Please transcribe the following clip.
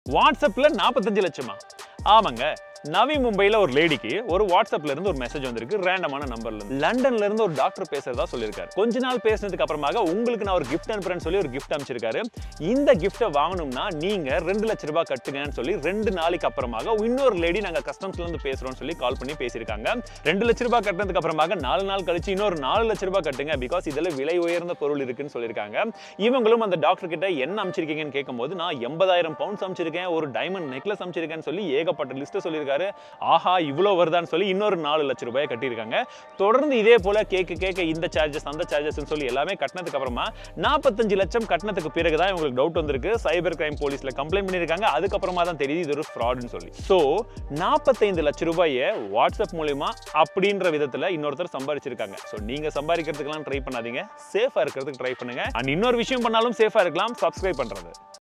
வாட்ஸ்அப்ல நாற்பத்தஞ்சு லட்சமா ஆமாங்க நவி மும்பையில் ஒரு லேடிக்கு ஒரு வாட்ஸ்அப்ல இருந்து ஒரு மெசேஜ் வந்திருக்கு ரேண்டமான நம்பர்ல இருந்து லண்டன்ல இருந்து ஒரு டாக்டர் பேசுறதா சொல்லியிருக்காரு கொஞ்ச நாள் பேசினதுக்கு அப்புறமாக உங்களுக்கு நான் ஒரு கிஃப்ட் அனுப்புறேன்னு சொல்லி ஒரு கிஃப்ட் அனுப்பிச்சிருக்காரு இந்த கிஃப்ட்டை வாங்கணும்னா நீங்க ரெண்டு லட்ச ரூபாய் கட்டுங்கன்னு சொல்லி ரெண்டு நாளைக்கு அப்புறமாக இன்னொரு லேடி நாங்க கஸ்டம்ஸ்ல இருந்து பேசுறோம்னு சொல்லி கால் பண்ணி பேசியிருக்காங்க ரெண்டு லட்ச ரூபாய் கட்டினதுக்கு அப்புறமாக நாலு நாள் கழிச்சு இன்னொரு நாலு லட்ச ரூபாய் கட்டுங்க பிகாஸ் இதுல விலை உயர்ந்த பொருள் இருக்குன்னு சொல்லியிருக்காங்க இவங்களும் அந்த டாக்டர் கிட்ட என்ன அமைச்சிருக்கீங்கன்னு கேட்கும்போது நான் எண்பதாயிரம் பவுண்ட்ஸ் அமைச்சிருக்கேன் ஒரு டைமண்ட் நெக்லஸ் அமைச்சிருக்கேன்னு சொல்லி ஏகப்பட்ட லிஸ்ட் சொல்லியிருக்காரு ஆஹா இவ்வளோ வருதான்னு சொல்லி இன்னொரு நாலு லட்ச ரூபாயை கட்டியிருக்காங்க தொடர்ந்து இதே போல கேட்க கேட்க இந்த சார்ஜஸ் அந்த சார்ஜஸ்னு சொல்லி எல்லாமே கட்டினதுக்கு அப்புறமா நாற்பத்தஞ்சு லட்சம் கட்டினதுக்கு பிறகு தான் இவங்களுக்கு டவுட் வந்திருக்கு சைபர் கிரைம் போலீஸ்ல கம்ப்ளைண்ட் பண்ணியிருக்காங்க அதுக்கப்புறமா தான் தெரியுது இது ஒரு ஃப்ராட்னு சொல்லி ஸோ நாற்பத்தைந்து லட்ச ரூபாயை வாட்ஸ்அப் மூலியமா அப்படின்ற விதத்துல இன்னொருத்தர் சம்பாதிச்சிருக்காங்க ஸோ நீங்க சம்பாதிக்கிறதுக்கெல்லாம் ட்ரை பண்ணாதீங்க சேஃபா இருக்கிறதுக்கு ட்ரை பண்ணுங்க அண்ட் இன்னொரு விஷயம் பண்ணாலும் சேஃபா இருக்கலாம் சப்ஸ்கிரைப் பண்றது